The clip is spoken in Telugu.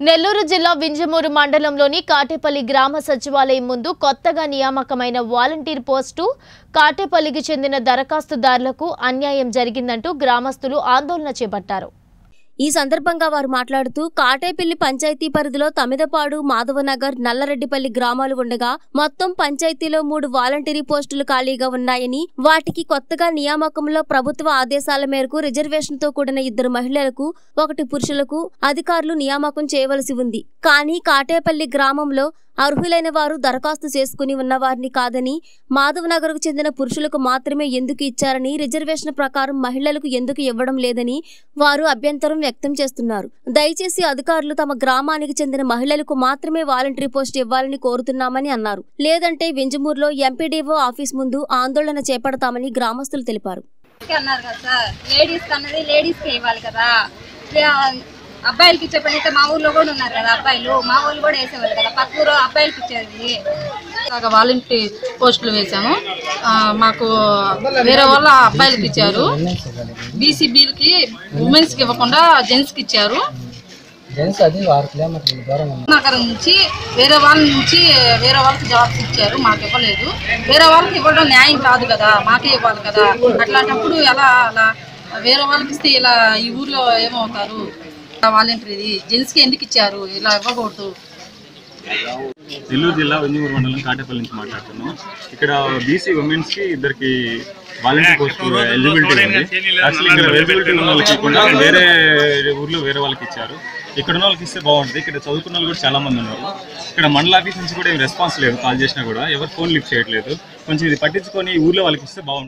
నెల్లూరు జిల్లా వింజమూరు మండలంలోని కాటేపల్లి గ్రామ సచివాలయం ముందు కొత్తగా నియామకమైన వాలంటీర్ పోస్టు కాటేపల్లికి చెందిన దరఖాస్తుదారులకు అన్యాయం జరిగిందంటూ గ్రామస్తులు ఆందోళన చేపట్టారు ఈ సందర్భంగా వారు మాట్లాడుతూ కాటేపల్లి పంచాయతీ పరిధిలో తమిదపాడు మాధవనగర్ నల్లరెడ్డిపల్లి గ్రామాలు ఉండగా మొత్తం పంచాయతీలో మూడు వాలంటీరీ పోస్టులు ఖాళీగా ఉన్నాయని వాటికి కొత్తగా నియామకంలో ప్రభుత్వ ఆదేశాల మేరకు రిజర్వేషన్తో కూడిన ఇద్దరు మహిళలకు ఒకటి పురుషులకు అధికారులు నియామకం చేయవలసి ఉంది కానీ కాటేపల్లి గ్రామంలో అర్హులైన వారు దరఖాస్తు చేసుకుని ఉన్న వారిని కాదని మాధవనగర్కు చెందిన పురుషులకు మాత్రమే ఎందుకు ఇచ్చారని రిజర్వేషన్ ప్రకారం మహిళలకు ఎందుకు ఇవ్వడం లేదని వారు అభ్యంతరం వ్యక్తం చేస్తున్నారు దయచేసి అధికారులు తమ గ్రామానికి చెందిన మహిళలకు మాత్రమే వాలంటరీ పోస్ట్ ఇవ్వాలని కోరుతున్నామని అన్నారు లేదంటే వెంజమూరులో ఎంపీడీఓ ఆఫీస్ ముందు ఆందోళన చేపడతామని గ్రామస్తులు తెలిపారు కి అన్నారు కదా సార్ లేడీస్ అన్నది లేడీస్ కి ఇవ్వాలి కదా లే- అబ్బాయిలకి ఇచ్చే పని అయితే మా ఊర్లో కూడా ఉన్నారు కదా అబ్బాయిలు మా ఊళ్ళు కూడా వేసేవాళ్ళు కదా పక్క ఊరు అబ్బాయిలకి ఇచ్చేది ఇలాగ వాలంటీ పోస్టులు వేసాము ఆ, మాకు వేరే వాళ్ళ అబ్బాయిలకి ఇచ్చారు బీసీబీలకి ఉమెన్స్కి ఇవ్వకుండా జెంట్స్కి ఇచ్చారు జెంట్స్ అది ఆరు కిలోమీటర్ల దూరం ఉంది నగరం నుంచి వేరే వాళ్ళ నుంచి వేరే వాళ్ళకి జాబ్స్ ఇచ్చారు మాకు ఇవ్వలేదు వేరే వాళ్ళకి ఇవ్వడం న్యాయం కాదు కదా మాకే ఇవ్వాలి కదా అట్లాంటప్పుడు ఎలా అలా వేరే వాళ్ళకి ఇస్తే ఇలా ఈ ఊర్లో ఏమవుతారు వాలంటీర్ జెంట్స్కి ఎందుకు ఇచ్చారు ఇలా ఇవ్వకూడదు నెల్లూరు జిల్లా వెంజమూరు మండలం కాటేపల్లి నుంచి మాట్లాడుతున్నాం ఇక్కడ బీసీ ఉమెన్స్ కి ఇద్దరికి వాలంటీర్ పోస్ట్ ఎలిజిబిలిటీ ఉంది యాక్చువల్లీ ఇక్కడ ఎలిజిబిలిటీ ఉన్న వాళ్ళకి ఇవ్వకుండా వేరే ఊర్లో వేరే వాళ్ళకి ఇచ్చారు ఇక్కడ ఉన్న వాళ్ళకి ఇస్తే బాగుంటుంది ఇక్కడ చదువుకున్న వాళ్ళు కూడా చాలా మంది ఉన్నారు ఇక్కడ మండల ఆఫీస్ నుంచి కూడా ఏం రెస్పాన్స్ లేదు కాల్ చేసినా కూడా ఎవరు ఫోన్ లిఫ్ట్ చేయట్లేదు కొంచెం ఇది పట్టించుకొని ఈ ఊర్లో వాళ్ళకి ఇస్తే బాగుంటుంది